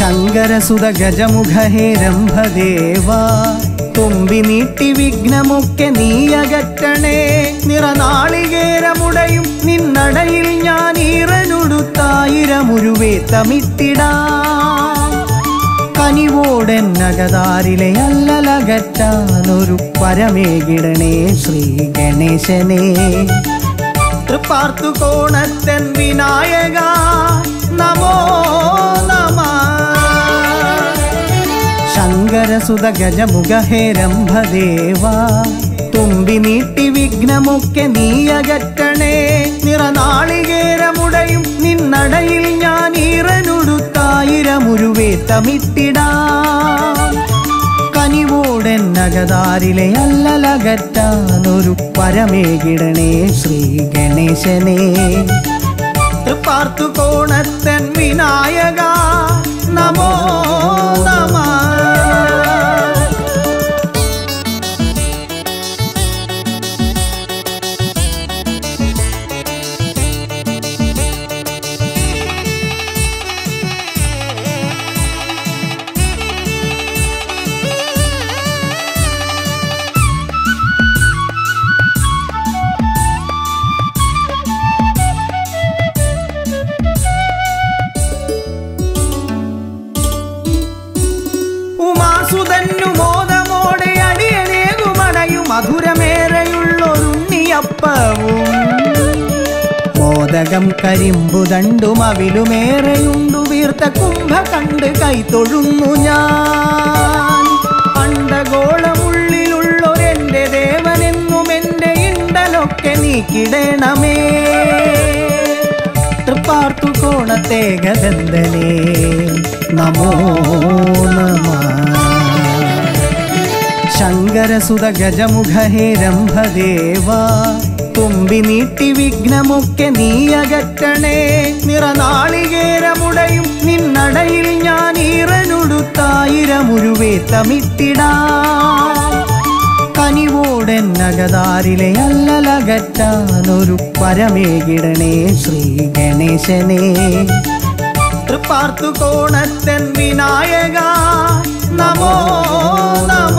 ശങ്കരസുത ഗജമുഖ ഹേ രംഭദേവ തുമ്പി നീട്ടി വിഘ്നമൊക്കെ നീയകറ്റണേ നിറനാളികേരമുടയും നിന്നടയിൽ ഞാൻ ഈറനുടുത്തായിരമുരുവേ തമിട്ടിടാം കനിവോടെന്നകതാരിലെ അല്ലലകറ്റാനൊരു പരമേകിടണേ ശ്രീ ഗണേശനെ തൃപ്പാർത്തു കോണത്തൻ വിനായക നമോ നമ ശങ്കരസുത ഗജമുഖ ഹേ രംഭദേവ തുമ്പി നീട്ടി വിഘ്നമൊക്കെ നീയകറ്റണേ നിറനാളികേരമുടയും നിന്നടയിൽ ഞാൻ ഈറനുടുത്തായിരമുരുവേ തമിട്ടിടാം കനിവോടെന്നകതാരിലെ അല്ലലകറ്റാനൊരു പരമേകിടണേ ശ്രീ ഗണേശനെ തൃപ്പാർത്തു കോണത്തൻ വിനായക നമോ നമ ഉമാസുതന്നു മോദമോടെ അടിയനേകുമടയും മധുരമേറെയുള്ളൊരുണ്ണിയപ്പവും മോദകം കരിമ്പുതണ്ടും അവിലുമേറെയുണ്ടു വീർത്ത കുംഭ കണ്ട് കൈത്തൊഴുന്നു ഞാൻ പണ്ടഗോളമുള്ളിലുള്ളൊരെന്റെ ദേവനെന്നും എൻ്റെ ഇണ്ടലൊക്കെ നീക്കിടണമേ തൃപ്പാർത്തു കോണത്തെ ഗഗന്ധനേ നമോ നമ ശങ്കരസുത ഗജമുഖ ഹേ രംഭദേവ തുമ്പി നീട്ടി വിഘ്നമൊക്കെ നീയകറ്റണേ നിറനാളികേരമുടയും നിന്നടയിൽ ഞാൻ ഈറനുടുത്തായിരമുരുവേ തമിട്ടിടാം കനിവോടെന്നകതാരിലെ അല്ലലകറ്റാനൊരു പരമേകിടണേ ശ്രീ ഗണേശനെ തൃപ്പാർത്തു കോണത്തൻ വിനായക നമോ നമ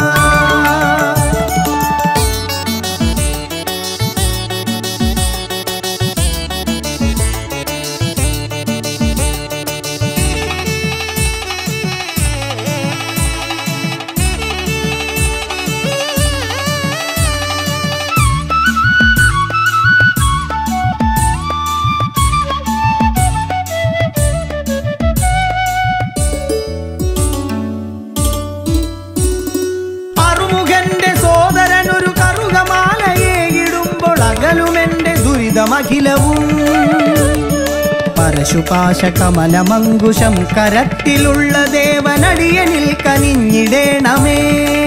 അറുമുഖന്റെ സോദരനൊരു കറുകമാലയെ ഇടുമ്പോൾ അകലുമെന്റെ ദുരിതമഖിലവും പരശുപാശ കമലമങ്കുശം കരത്തിലുള്ള ദേവനടിയനിൽ കനിഞ്ഞിടേണമേ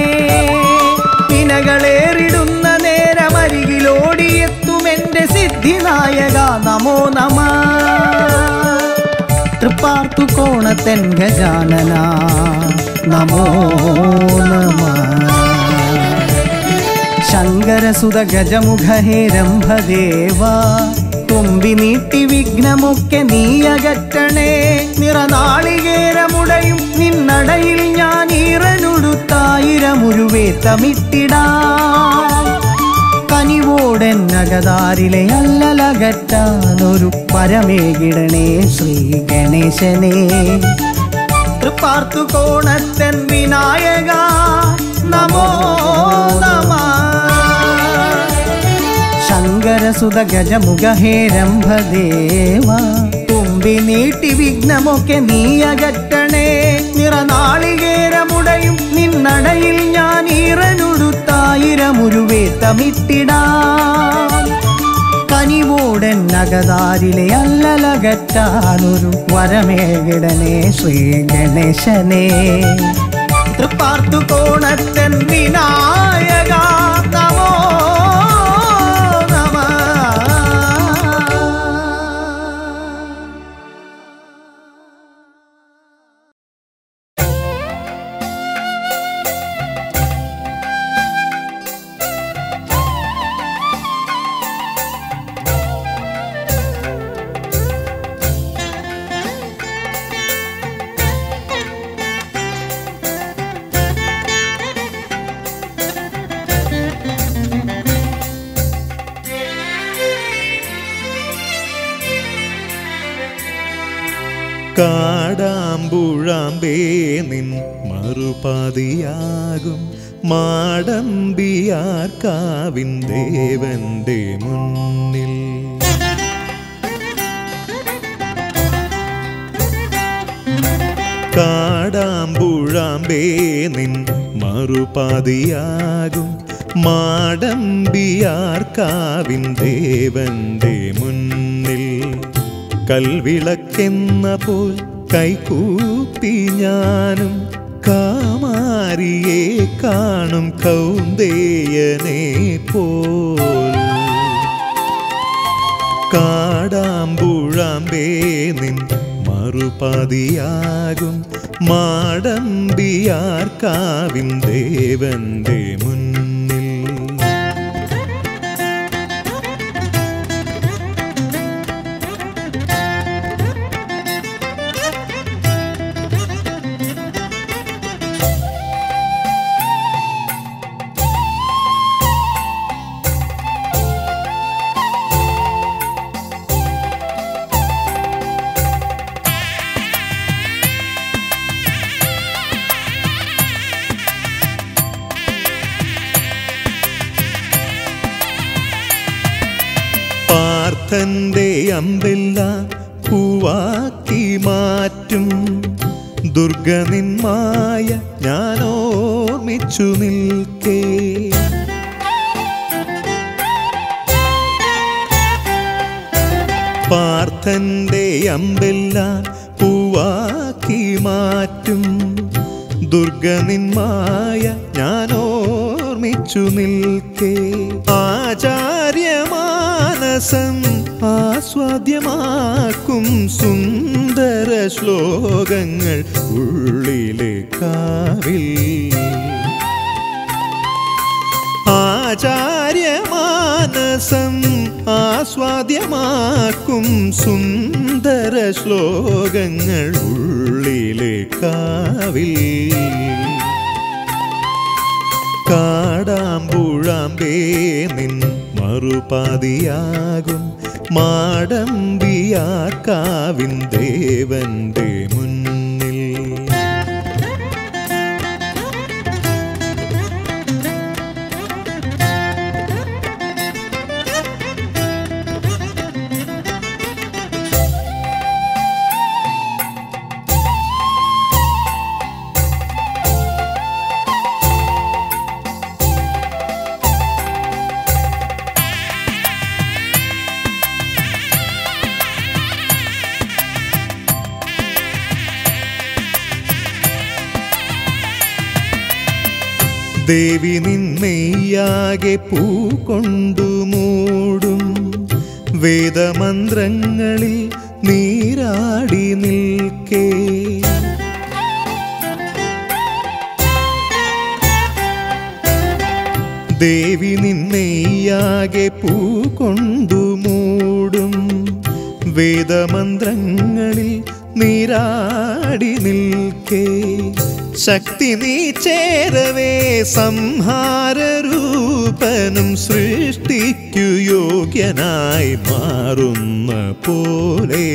പിനകളേറിടുന്ന നേരമരികിലോടിയെത്തുമെന്റെ സിദ്ധിനായക നമോ നമ തൃപ്പാർത്തു കോണത്തൻ ഗജാനന നമോ നമ ശങ്കരസുത ഗജമുഖ ഹേ രംഭദേവ തുമ്പി നീട്ടി വിഘ്നമൊക്കെ നീയകറ്റണേ നിറനാളികേരമുടയും നിന്നടയിൽ ഞാൻ ഈറനുടുത്തായിരമുരുവേ തമിട്ടിടാം കനിവോടെന്നകതാരിലെ അല്ലലകറ്റാനൊരു പരമേകിടണേ ശ്രീ ഗണേശനെ തൃപ്പാർത്തു കോണത്തൻ വിനായക നമോ നമ ശങ്കരസുത ഗജമുഖ ഹേ രംഭദേവ തുമ്പി നീട്ടി വിഘ്നമൊക്കെ നീയകറ്റണേ നിറനാളികേരമുടയും നിന്നടയിൽ ഞാൻ ഈറനുടുത്തായിരമുരുവേ തമിട്ടിടാം കനിവോടെന്നകതാരിലെ അല്ലലകറ്റാനൊരു വരമേകിടനെ ശ്രീ ഗണേശനെ തൃപ്പാർത്തു കോണത്തൻ വിനായക നമോ നമ ും കാടാമ്പുഴാമ്പേ നിൻ മറുപാതിയാകും മാടമ്പിയാർക്കാവിൻ ദേവന്റെ മുന്നിൽ കാടാമ്പുഴാമ്പേ നിൻ മറുപാതിയാകും മാടമ്പിയാർക്കാവിൻ ദേവന്റെ മുന്നിൽ കൽവിളക്കെന്ന പോൽ കൈകൂപ്പി ഞാനും കാമാരിയെ കാണും കൗന്ദേയനെ പോൽ കാടാമ്പുഴാമ്പേ നിൻ മറുപതിയാകും മാടമ്പിയാർക്കാവിൻ ദേവന്റെ മുന്നിൽ പാർത്ഥന്റെ അമ്പെല്ല പൂവാക്കി മാറ്റും ദുർഗനിന്മായ ഞാൻ ഓർമ്മിച്ചു നിൽക്കേ പാർത്ഥന്റെ അമ്പെല്ല പൂവാക്കി മാറ്റും ദുർഗനിന്മായ ഞാൻ ഓർമ്മിച്ചു നിൽക്കേ ആചാര്യമാനസം ആസ്വാദ്യമാക്കും സുന്ദര ശ്ലോകങ്ങൾ ഉള്ളിലെ കാവിൽ ആചാര്യമാനസം ആസ്വാദ്യമാക്കും സുന്ദര ശ്ലോകങ്ങൾ ഉള്ളിലെ കാവിൽ കാടാമ്പുഴാമ്പേ നിൻ മറുപാതിയാകും മാടമ്പിയാർക്കാവിൻ ദേവന്റെ മുന്നിൽ ദേവി നിന്നെയ്യാകെ പൂ കൊണ്ടു മൂടും വേദമന്ത്രങ്ങളിൽ നീരാടി നിൽക്കേ ദേവി നിന്നെയ്യാകെ പൂ കൊണ്ടു മൂടും വേദമന്ത്രങ്ങളിൽ നീരാടി നിൽക്കേ ശക്തി നീ ചേരവേ സംഹാരരൂപനും സൃഷ്ടിക്കു യോഗ്യനായി മാറുന്ന പോലെ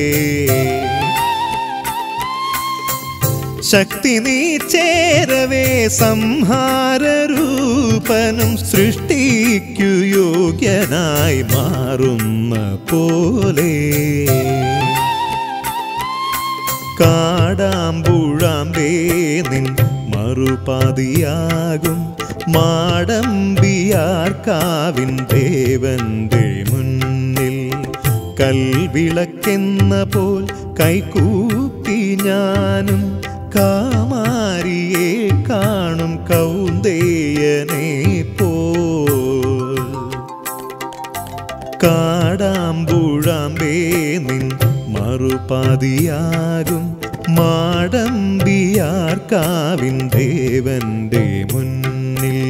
ശക്തി നീ ചേരവേ സംഹാരരൂപനും സൃഷ്ടിക്കു യോഗ്യനായി മാറുന്ന പോലെ കാടാമ്പുഴാമ്പേ നിൻ മറുപാതിയാകും മാടമ്പിയാർക്കാവിൻ ദേവന്റെ മുന്നിൽ കൽവിളക്കെന്ന പോൽ കൈകൂപ്പി ഞാനും കാമാരിയെ കാണും കൗന്ദേയനെ പോൽ കാടാമ്പുഴാമ്പേ നിൻ മറുപാതിയാകും മാടമ്പിയാർക്കാവിൻ ദേവന്റെ മുന്നിൽ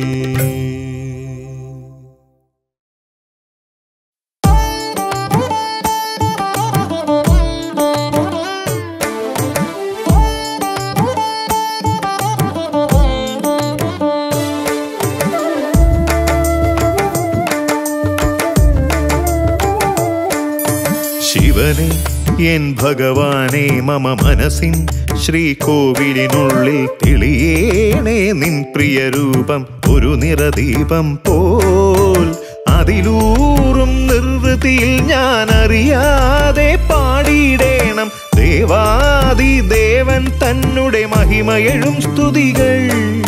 ശിവനെ എൻ ഭഗവാനെ മമ മനസ്സിൻ ശ്രീകോവിലിനുള്ളിൽ തെളിയേണേ നിൻ പ്രിയ രൂപം ഒരു നിറദീപം പോൽ അതിലൂറും നിർവൃതിയിൽ ഞാൻ അറിയാതെ പാടിയിടേണം ദേവാദി ദേവൻ തന്നുടെ മഹിമയഴും സ്തുതികൾ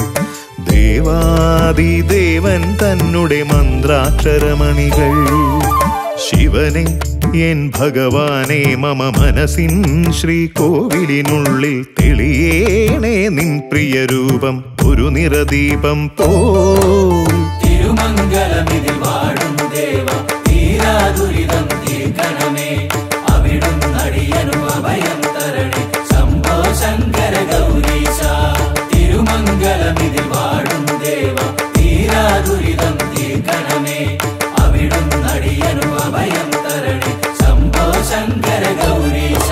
ദേവാദി ദേവൻ തന്നുടെ മന്ത്രാക്ഷരമണികൾ ശിവനെ എൻ ഭഗവാനെ മമ മനസ്സിൻ ശ്രീകോവിലിനുള്ളിൽ തെളിയേണേ നിൻ പ്രിയ രൂപം ഒരു നിറദീപം പോ തിരുമംഗലമിതിൽ വാഴും ദേവ തീരാദുരിതം തീർക്കണമേ അവിടുന്നടിയനു അഭയം തരണേ ശംഭോ ശങ്കര ഗൗരീശ തിരുമംഗലമിതിൽ വാഴും ദേവ തീരാദുരിതം തീർക്കണമേ അവിടുന്നടിയനു അഭയം തരണേ ശംഭോ ശങ്കര ഗൗരീശ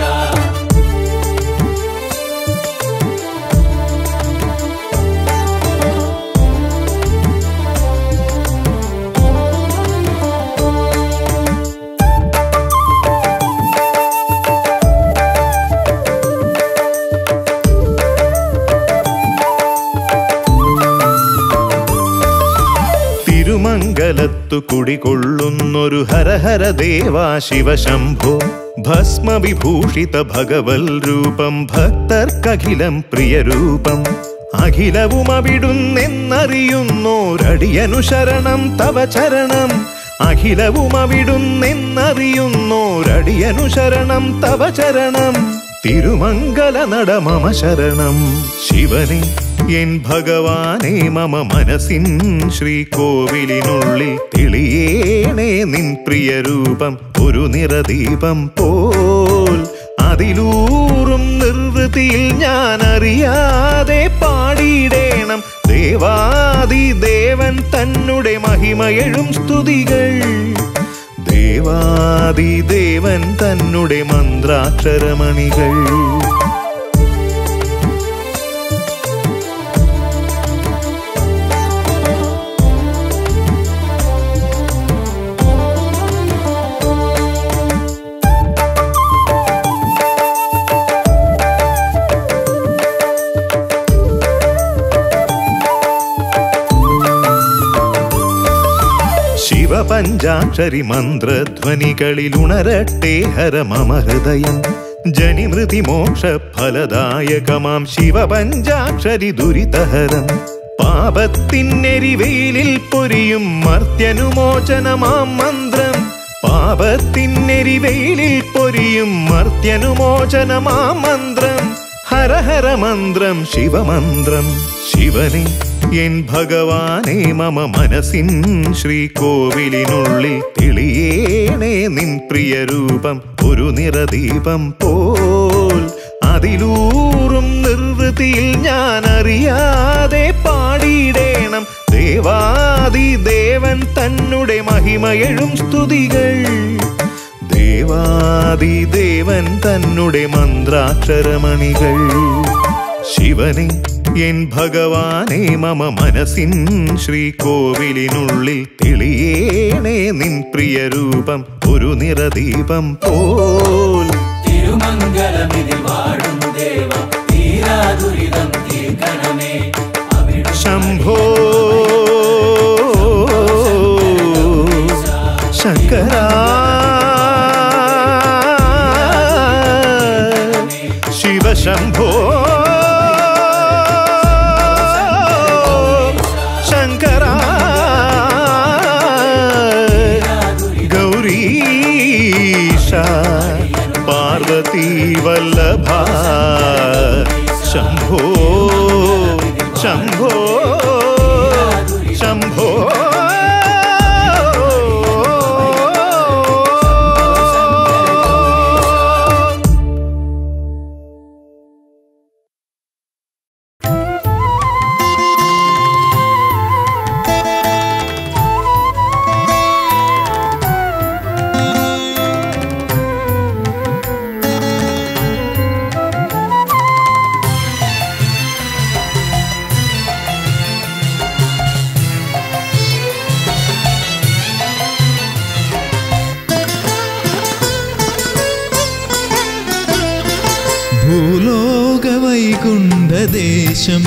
തിരുമംഗലത്തു കുടികൊള്ളുന്നൊരു ഹരഹര ദേവാ ശിവശംഭോ ഭസ്മവിഭൂഷിത ഭഗവൽ രൂപം ഭക്തർക്കഖിലം പ്രിയരൂപം അഖിലവും അവിടുന്നെന്നറിയുന്നോരടിയനു ശരണം തവ ചരണം അഖിലവും അവിടുന്നെന്നറിയുന്നോരടിയനു ശരണം തവ ചരണം തിരുമംഗല നടമമ ശരണം ശിവനെ എൻ ഭഗവാനെ മമ മനസ്സിൻ ശ്രീകോവിലിനുള്ളിൽ തെളിയേണേ നിൻ പ്രിയ രൂപം ഒരു നിറദീപം പോൽ അതിലൂറും നിർവൃതിയിൽ ഞാൻ അറിയാതെ പാടിയിടേണം ദേവാദി ദേവൻ തന്നുടെ മഹിമയഴും സ്തുതികൾ ദേവാദി ദേവൻ തന്നുടെ മന്ത്രാക്ഷരമണികൾ ശിവപഞ്ചാക്ഷരി മന്ത്രധ്വനികളിൽ ഉണരട്ടെ ഹര മമ ഹൃദയം ജനിമൃതി മോക്ഷ ഫലദായകമാം ശിവപഞ്ചാക്ഷരി ദുരിതഹരം പാപത്തിനെരിവെയിലിൽ പൊരിയും മർത്യനുമോചനമാം മന്ത്രം പാപത്തിനെരിവെയിലിൽ പൊരിയും മർത്യനുമോചനമാം മന്ത്രം ഹര ഹര മന്ത്രം ശിവമന്ത്രം ശിവനെ എൻ ഭഗവാനെ മമ മനസ്സിൻ ശ്രീകോവിലിനുള്ളിൽ തെളിയേണേ നിൻ പ്രിയ രൂപം ഒരു നിറദീപം പോൽ അതിലൂറും നിർവൃതിയിൽ ഞാൻ അറിയാതെ പാടിയിടേണം ദേവാദി ദേവൻ തന്നുടെ മഹിമയഴും സ്തുതികൾ ദേവാദി ദേവൻ തന്നുടെ മന്ത്രാക്ഷരമണികൾ ശിവനെ എൻ ഭഗവാനെ മമ മനസ്സിൻ ശ്രീകോവിലിനുള്ളിൽ തെളിയേണേ നിൻ പ്രിയ രൂപം ഒരു നിറദീപം പോൽ തിരുമംഗലമിതിൽ വാഴും ദേവ തീരാദുരിതം തീർക്കണമേ അവിടുന്ന് ശംഭോ ശങ്കര ശിവശംഭോ ശങ്കര ഗൗരീശ പാർവതി വല്ലഭ ശംഭോ ശംഭോ ശംഭോ ും ഭൂലോകവൈകുണ്ഠദേശം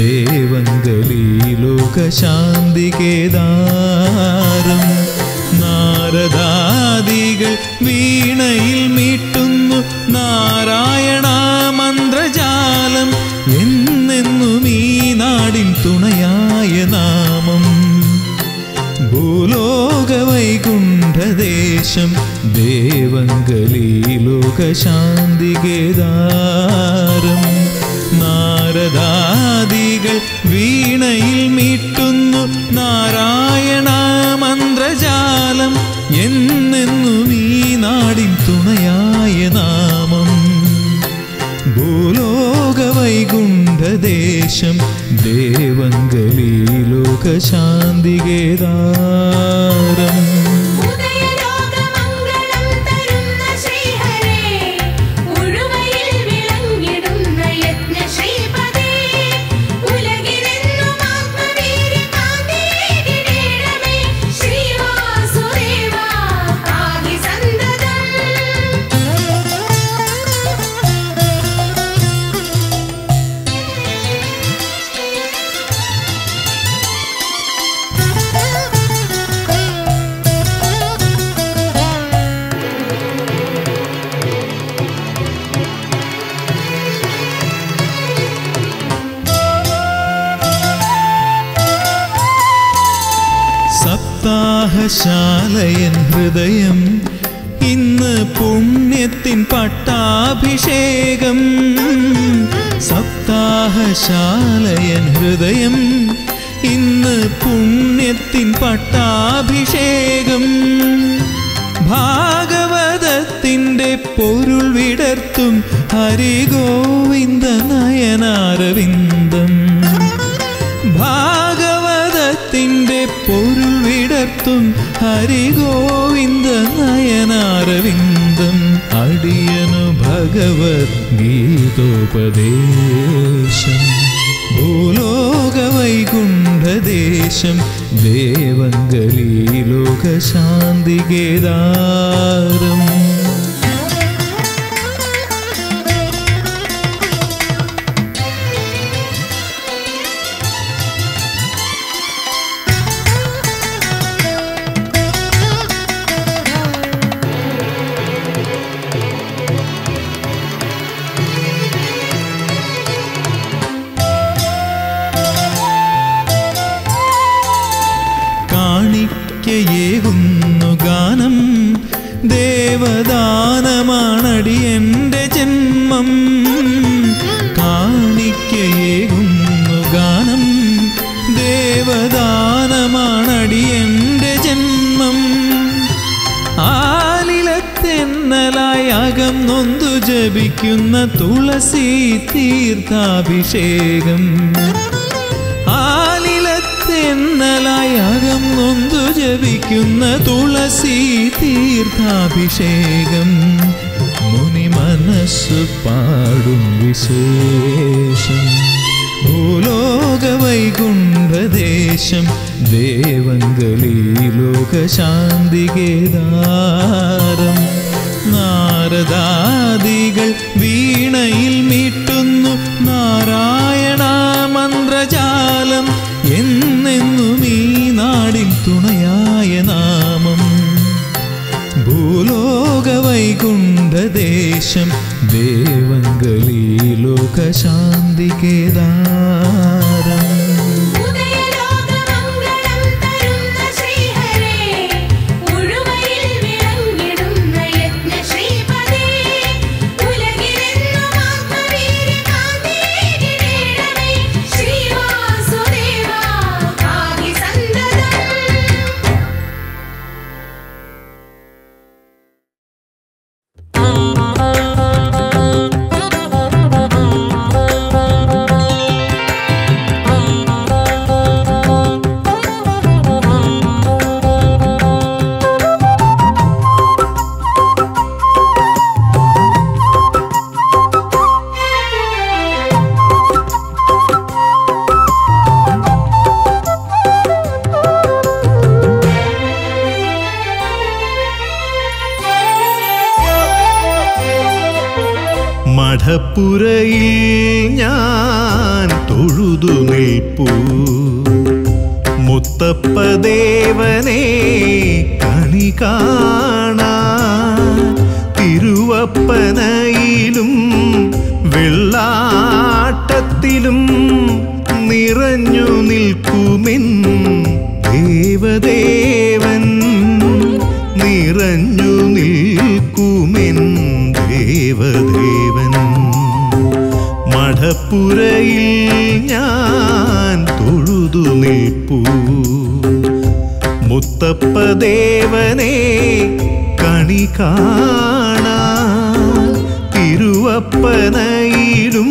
ദേവങ്കലീലോകശാന്തികേദാരം നാരദാദികൾ വീണയിൽ മീട്ടുന്നു നാരായണ മന്ത്രജാലം എന്നെന്നും ഈ നാടിൻ തുണയായ നാമം ഭൂലോകവൈകുണ്ഠദേശം ദേവങ്കലീലോകശാന്തികേദാരം നാരദാദികൾ വീണയിൽ മീട്ടുന്നു നാരായണ മന്ത്രജാലം എന്നെന്നും ഈ നാടിൻ തുണയായ നാമം ഭൂലോകവൈകുണ്ഠദേശം ദേവങ്കലീലോകശാന്തികേദാരം ഉദയലോകമംഗളം തരുന്ന ശ്രീഹരേ ഉഴുവയിൽ വിളങ്ങിടുന്ന യജ്ഞശ്രീപദേ ഉലകിലെന്നും ആത്മവീര്യകാന്തീകിടേണമേ ശ്രീവാസുദേവാ ആകി സപ്താഹശാലയൻ ഹൃദയം ഇന്ന് പുണ്യത്തിൻ പട്ടാഭിഷേകം സപ്താഹശാലയൻ ഹൃദയം ഇന്ന് പുണ്യത്തിൻ പട്ടാഭിഷേകം ഭാഗവതത്തിൻ്റെ പൊരുൾ വിടർത്തും ഹരിഗോവിന്ദ നയനാരവിന്ദം ഭാഗവതത്തിൻ്റെ പൊരുൾ വിടർത്തും ഹരിഗോവിന്ദ നയനാരവിന്ദം അടിയനു ഭഗവത് ഗീതോപദേശം ഭൂലോകവൈകുണ്ഠദേശം ദേവങ്കലീലോകശാന്തികേദാരം കാണിക്കയേകുന്നു ഗാനം ദേവദാനമാണടിയന്റെ ജന്മം കാണിക്കയേകുന്നു ഗാനം ദേവദാനമാണടിയന്റെ ജന്മം ആലിലത്തെന്നലായി അകം നൊന്തു ജപിക്കുന്ന തുളസി തീർത്ഥാഭിഷേകം ആലിലത്തെന്നലായി അകം നൊന്തു ജപിക്കുന്ന തുളസി തീർത്ഥാഭിഷേകം മുനി മനസ്സു പാടും വിശേഷം ഭൂലോകവൈകുണ്ഠദേശം ദേവങ്കലീലോകശാന്തികേദാരം നാരദാദികൾ വീണയിൽ മീട്ടുന്നു നാരായണ മന്ത്രജാലം എന്നെന്നും ഈ നാടിൻ തുണയായ നാമം ഭൂലോകവൈകുണ്ഠദേശം ദേവങ്കലീലോകശാന്തികേദാരം ഉദയലോകമംഗളം തരുന്ന ശ്രീഹരേ ഉഴുവയിൽ വിളങ്ങിടുന്ന യജ്ഞശ്രീപദേ ഉലകിലെന്നും ആത്മവീര്യകാന്തീകിടേണമേ ശ്രീവാസുദേവാ ആകി സന്തതം ആ മഠപ്പുരയിൽ ഞാൻ തൊഴുതു നിൽപ്പൂ മുത്തപ്പദേവനെ കണി കാണാൻ തിരുവപ്പനയിലും വെള്ളാട്ടത്തിലും നിറഞ്ഞു നിൽക്കുമെൻ ദേവദേവൻ നിറഞ്ഞു നിൽക്കുമെൻ ദേവദേവൻ മഠപ്പുരയിൽ ഞാൻ തൊഴുതു നിൽപ്പൂ മുത്തപ്പദേവനെ കണി കാണാൻ തിരുവപ്പനയിലും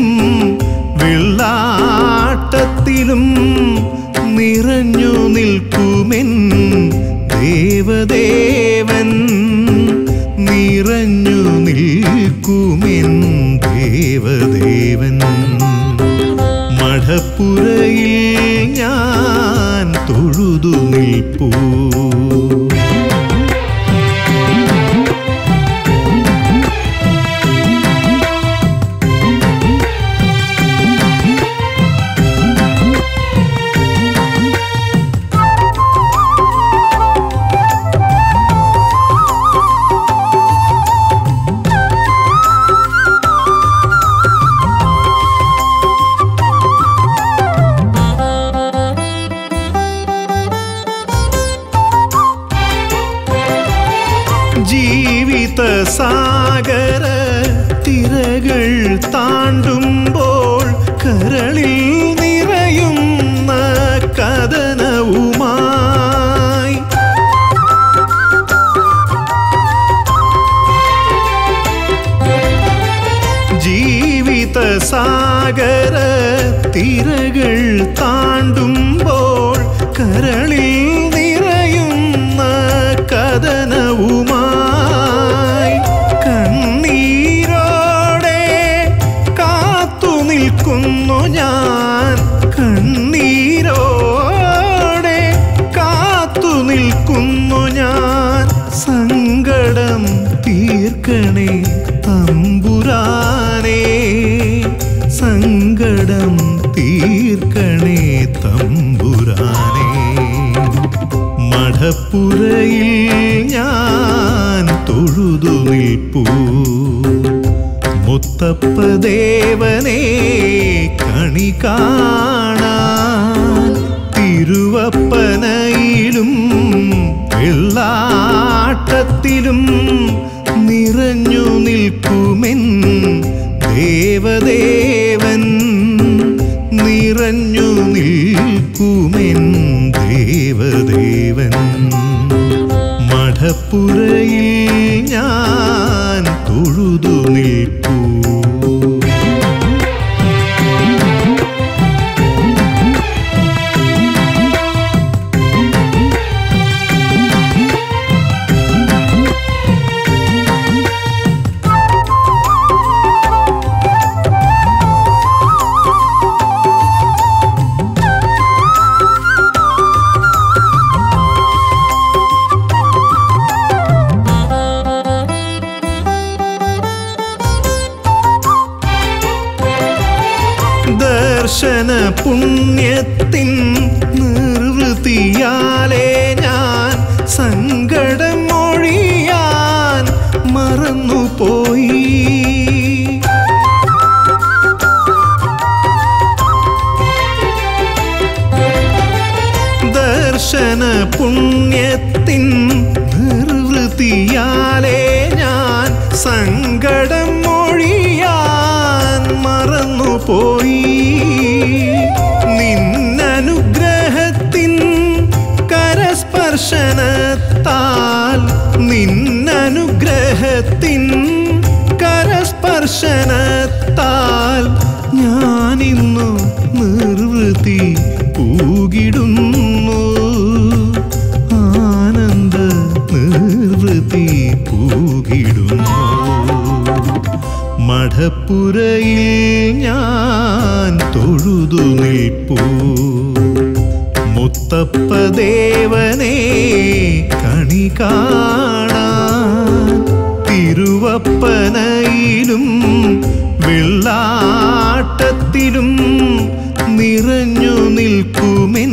വെള്ളാട്ടത്തിലും നിറഞ്ഞു നിൽക്കുമെൻ ദേവദേവൻ നിറഞ്ഞു നിൽക്കുമെൻ ദേവദേവൻ മഠപ്പുരയിൽ ഞാൻ തൊഴുതു നിൽപ്പൂ ജീവിത സാഗര തിരകൾ താണ്ടുമ്പോൾ കരളിൽ നിറയുന്ന കഥനവുമായി ജീവിത സാഗര തിരകൾ താണ്ടുമ്പോൾ കരളിൽ നിറയുന്ന കഥനവുമായി കണ്ണീരോടെ കാത്തു നിൽക്കുന്നു ഞാൻ കണ്ണീരോടെ കാത്തു നിൽക്കുന്നു ഞാൻ സങ്കടം തീർക്കണേ തമ്പുരാനേ സങ്കടം തീർക്കണേ തമ്പുരാനേ മഠപ്പുരയിൽ ഞാൻ തൊഴുതു നിൽപ്പൂ മുത്തപ്പദേവനെ കണി കാണാൻ തിരുവപ്പനയിലും വെള്ളാട്ടത്തിലും നിറഞ്ഞു നിൽക്കുമെൻ ദേവദേവൻ നിറഞ്ഞു നിൽക്കുമെൻ ദേവദേവൻ മഠപ്പുരയിൽ ഞാൻ തൊഴുതു നിൽപ്പൂ ദർശന പുണ്യത്തിൻ നിർവൃത്തിയാലേ ഞാൻ സങ്കടം മൊഴിയാൻ മറന്നുപോയി ദർശന പുണ്യത്തിൻ നിർവൃത്തിയാലേ ഞാൻ സങ്കടം മൊഴിയാൻ മറന്നുപോയി നിന്നനുഗ്രഹത്തിൻ കരസ്പർശനത്താൽ നിന്നനുഗ്രഹത്തിൻ കരസ്പർശനത്താൽ ഞാനിന്നു നിർവൃത്തി പൂകിടുന്നു ആനന്ദ നിർവൃത്തി പൂകിടുന്നു മഠപ്പുരയിൽ ഞാൻ തൊഴുതു നിൽപ്പൂ മുത്തപ്പദേവനെ കണി കാണാൻ തിരുവപ്പനയിലും വെള്ളാട്ടത്തിലും നിറഞ്ഞു നിൽക്കുമെൻ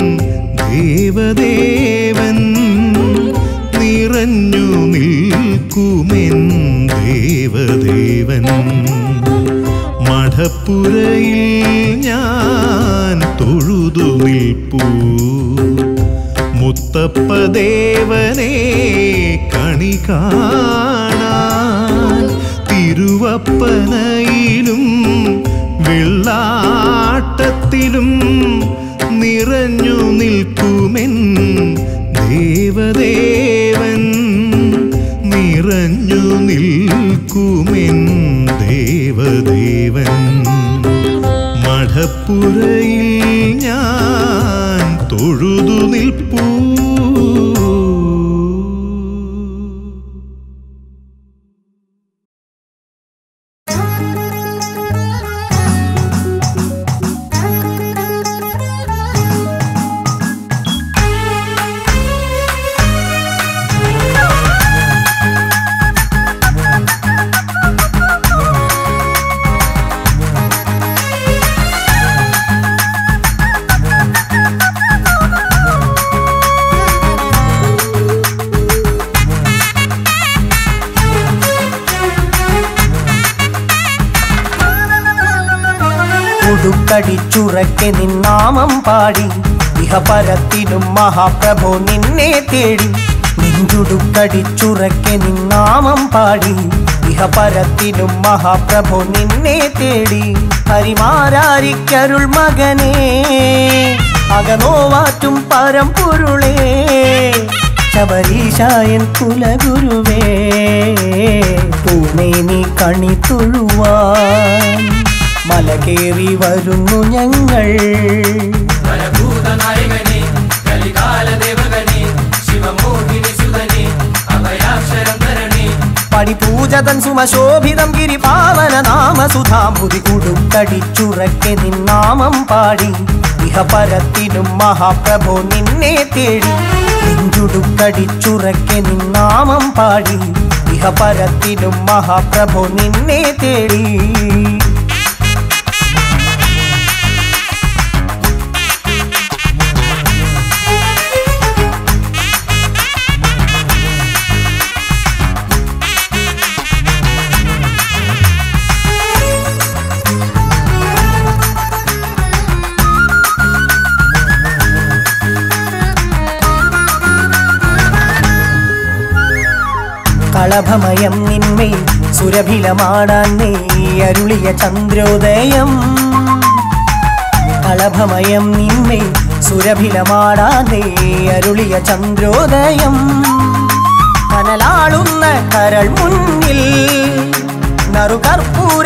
ദേവദേവൻ നിറഞ്ഞു നിൽക്കുമെൻ ദേവദേവൻ മഠപ്പുരയിൽ ഞാൻ തൊഴുതു നിൽപ്പൂ മുത്തപ്പദേവനെ കണി കാണാൻ തിരുവപ്പനയിലും വെള്ളാട്ടത്തിലും നിറഞ്ഞു നിൽക്കുമെൻ ദേവദേവൻ നിറഞ്ഞു നിൽക്കുമെൻ ദേവദേവൻ മഠപ്പുരയിൽ ഞാൻ തൊഴുതു നിൽപ്പൂ ഉടുക്കടിച്ചുറക്കെ നിന്നാമം പാടി ഇഹപരത്തിലും മഹാപ്രഭു നിന്നെ തേടി നെഞ്ചുടുക്കടിച്ചുറക്കെ നിന്നാമം പാടി ഇഹപരത്തിലും മഹാപ്രഭു നിന്നെ തേടി ഹരിമാരാരിക്കരുൾ മകനേ അകനോവാറ്റും പരമ്പൊരുളേ ശബരീശായൻ കുലഗുരുവേ പൂമേനി കണി തൊഴുവാൻ മല കേറി വരുന്നു ഞങ്ങൾ വരഭൂതനായകനെ കലികാലദേവകനെ ശിവമോഹിനി സുതനെ അഭയാക്ഷരം തരണേ പടിപൂജതൻ സുമശോഭിതം ഗിരിപാവന നാമ സുധാംബുതി കുടുക്കടിച്ചുറക്കെ നിന്നാമം പാടി ഇഹപരത്തിലും മഹാപ്രഭു നിന്നെ തേടി നെഞ്ചുടുക്കടിച്ചുറക്കെ നിന്നാമം പാടി ഇഹപരത്തിലും മഹാപ്രഭു നിന്നെ തേടി കളഭമയം നിന്മേൽ സുരഭിലമാടാൻ നീ അരുളിയ ചന്ദ്രോദയം കളഭമയം നിന്മേൽ സുരഭിലമാടാൻ നീ അരുളിയ ചന്ദ്രോദയം കനലാളുന്ന കരൾ മുന്നിൽ നറുകർപ്പൂര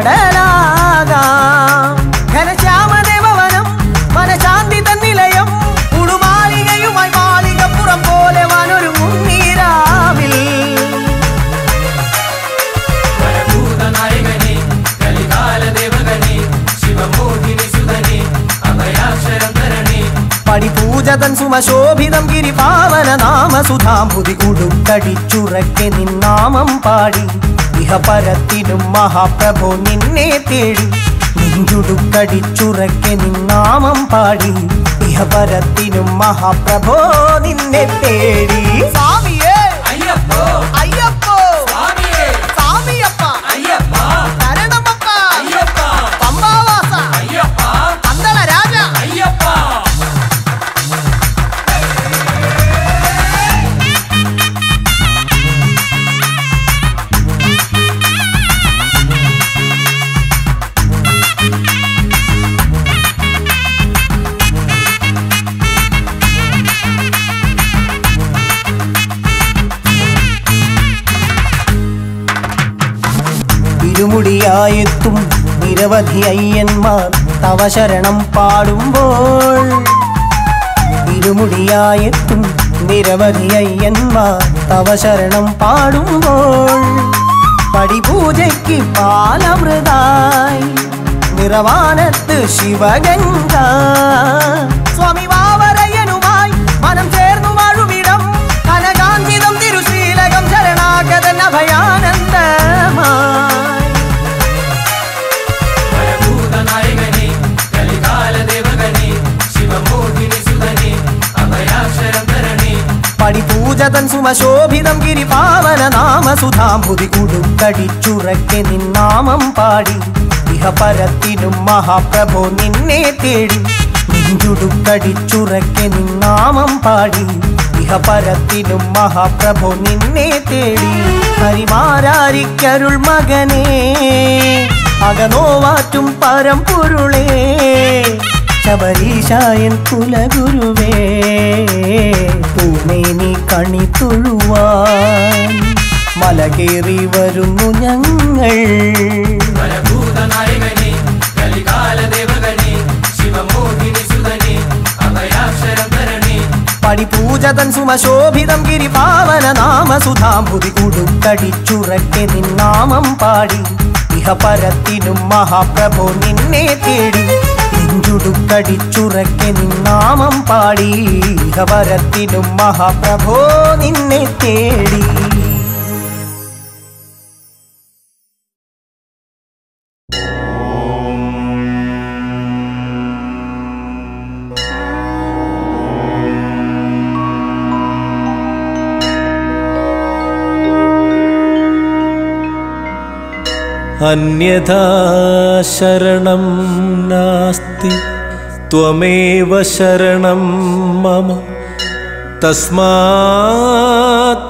കടലാകാം ഘനശ്യാമദേവവനം മനശാന്തി തന്നിലയം ഉടുമാലികയുമായി മാലികപ്പുറം പോലെ വനൊരുങ്ങും നീരാവിൽ വരഭൂതനായകനെ കലികാലദേവകനെ ശിവമോഹിനി സുതനെ അഭയാക്ഷരം തരണേ പടിപൂജതൻ സുമശോഭിതം ഗിരിപാവന നാമ സുധാംബുതി കുടുക്കടിച്ചുറക്കെ നിന്നാമം പാടി ഇഹപരത്തിലും മഹാപ്രഭു നിന്നെ തേടി നെഞ്ചുടുക്കടിച്ചുറക്കെ നിന്നാമം പാടി ഇഹപരത്തിലും മഹാപ്രഭോ നിന്നെ തേടി സ്വാമിയേ അയ്യപ്പോ അയ്യപ്പോ സ്വാമിയേ സ്വാമിയപ്പ അയ്യപ്പ ശരണമപ്പ അയ്യപ്പ പമ്പാവാസ അയ്യപ്പ അന്തള രാജ അയ്യപ്പ ഇരുമുടിയായെത്തും നിരവധി അയ്യന്മാർ തവ ശരണം പാടുമ്പോൾ ഇരുമുടിയായെത്തും നിരവധി അയ്യന്മാർ തവ ശരണം പാടുമ്പോൾ പടിപൂജയ്ക്ക് പാലമൃതായി നിറവാനത്ത് ശിവഗംഗ സ്വാമി വാവരയനുമായി മനം ചേർന്നു വാഴുമിടം കനകാന്തിതം തിരുശീലകം ശരണാഗതൻ അഭയാ സുമശോഭിതം ഗിരിപാവന നാമസുധാംബുതി കുടുക്കടിച്ചുറക്കെ നിന്നാമം പാടി ഇഹപരത്തിനും മഹാപ്രഭോ നിന്നെ തേടി നെഞ്ചുടുക്കടിച്ചുറക്കെ നിന്നാമം പാടി ഇഹപരത്തിനും മഹാപ്രഭോ നിന്നെ തേടി ഹരിമാരാരിക്കരുൾ മകനേ അകനോവാറ്റും പരമ്പൊരുളേ ശബരീശായൻ കുലഗുരുവേ പൂമേനി കണി തൊഴുവാൻ മലകേറി വരുന്നു ഞങ്ങൾ വരഭൂതനായകനെ കലികാല ദേവകനെ ശിവമോഹിനി സുതനെ അഭയാക്ഷരം തരണേ പടിപൂജതൻ സുമശോഭിതം ഗിരിപാവന നാമസുധാംബുതി കുടുക്കടിച്ചുറക്കെ നിന്നാമം പാടി ഇഹപരത്തിനും മഹാപ്രഭോ നിന്നെ തേടി നെഞ്ചുടുക്കടിച്ചുറക്കെ നിന്നാമം പാടി ഇഹപരത്തിനും മഹാപ്രഭോ നിന്നെ തേടി अन्यथा शरणं नास्ति त्वमेव शरणं मम तस्मात्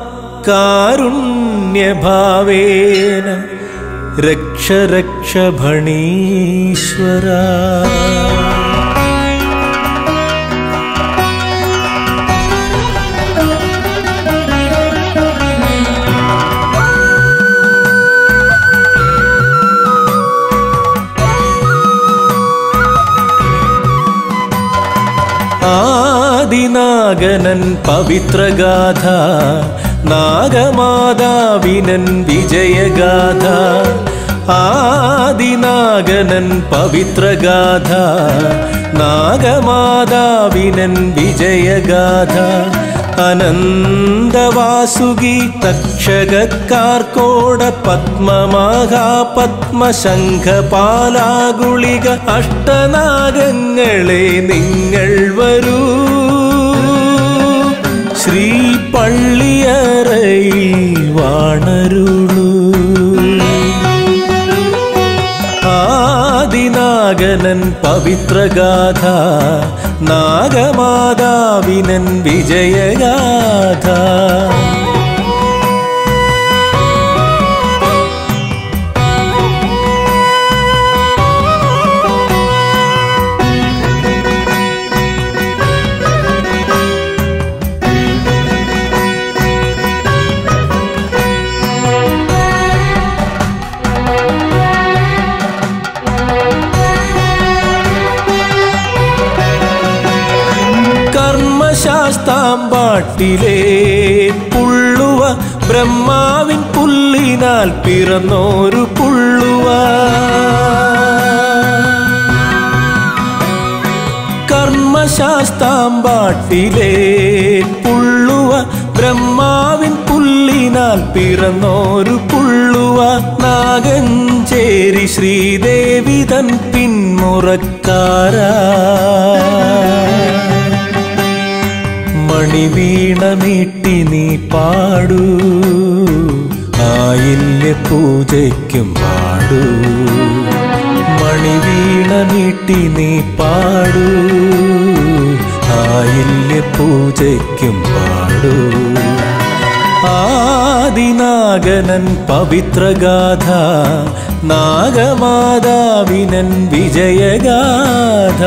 कारुण्यभावेन रक्ष रक्ष भणीश्वरा ആദിനാഗനൻ പവിത്രഗാഥ നാഗമാതാവിനൻ വിജയഗാഥ ആദിനാഗനൻ പവിത്രഗാഥ നാഗമാതാവിനൻ വിജയഗാഥ അനന്തവാസുകി തക്ഷകാർക്കോട പത്മമഹാപത്മശംഖപാലാഗുളിക അഷ്ടനാഗങ്ങളെ നിങ്ങൾ വരൂ ശ്രീ പള്ളിയറയിൽ വാണരുളൂ ആദിനാഗനൻ പവിത്രഗാഥ നാഗമാതാവിനൻ വിജയഗാഥ കർമ്മശാസ്താമ്പാട്ടിലെ പുള്ളുവ ബ്രഹ്മാവിൻ പുല്ലിനാൽ പിറന്നോരു പുള്ളുവ കർമ്മശാസ്താമ്പാട്ടിലെ പുള്ളുവ ബ്രഹ്മാവിൻ പുല്ലിനാൽ പിറന്നോരു പുള്ളുവ നാഗഞ്ചേരി ശ്രീദേവി തൻ പിന്മുറക്കാരാ മണിവീണമീട്ടി നീ പാടൂ ആയില്യ പൂജയ്ക്കും പാടൂ മണിവീണമീട്ടി നീ പാടൂ ആയില്യ പൂജയ്ക്കും പാടൂ ആദിനാഗനൻ പവിത്രഗാഥ നാഗമാതാവിനൻ വിജയഗാഥ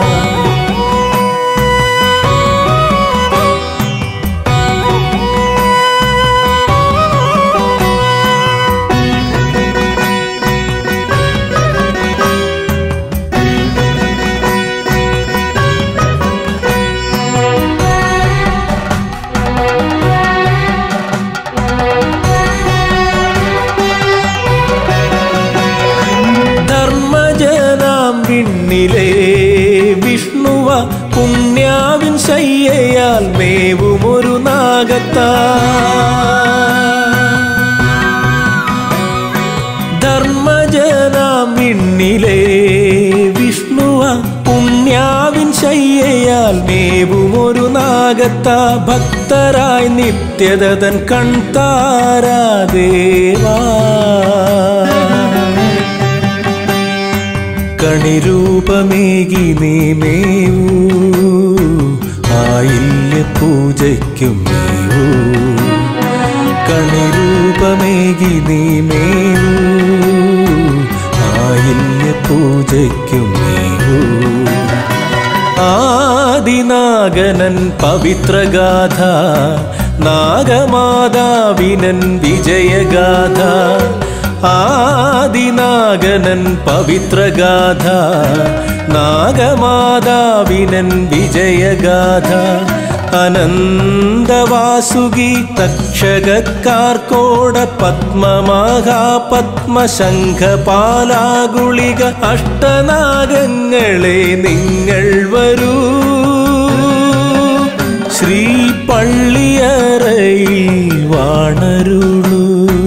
ധർമ്മജനാം വിണ്ണിലെ വിഷ്ണുവ പുണ്യാവിൻ ശയ്യയാൽ മേവുമൊരു നാഗത്താ ധർമ്മജനാം വിണ്ണിലെ വിഷ്ണുവ പുണ്യാവിൻ ശയ്യയാൽ മേവുമൊരു നാഗത്ത ഭക്ത ഭക്തരായി നിത്യതൻ കൺതാരാദേവാ കണിരൂപമേകി നീമേവൂ ആയില്യ പൂജയ്ക്കും നീവൂ കണിരൂപമേകി നീമേവൂ ആയില്യ പൂജയ്ക്കും നീവൂ ആദിനാഗനൻ പവിത്രഗാഥ നാഗമാതാവിനൻ വിജയഗാഥ ആദിനാഗനൻ പവിത്രഗാഥ നാഗമാതാവിനൻ വിജയഗാഥ അനന്തവാസുകി തക്ഷകാർക്കോട പത്മമാഹാ പത്മശംഖപാലാഗുളിക അഷ്ടനാഗങ്ങളെ നിങ്ങൾ വരൂ ശ്രീ പള്ളിയറയിൽ വാണരുളൂ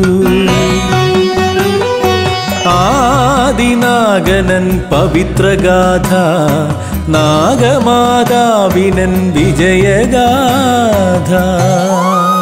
ആദിനാഗനൻ പവിത്രഗാഥ നാഗമാതാവിനൻ വിജയഗാഥ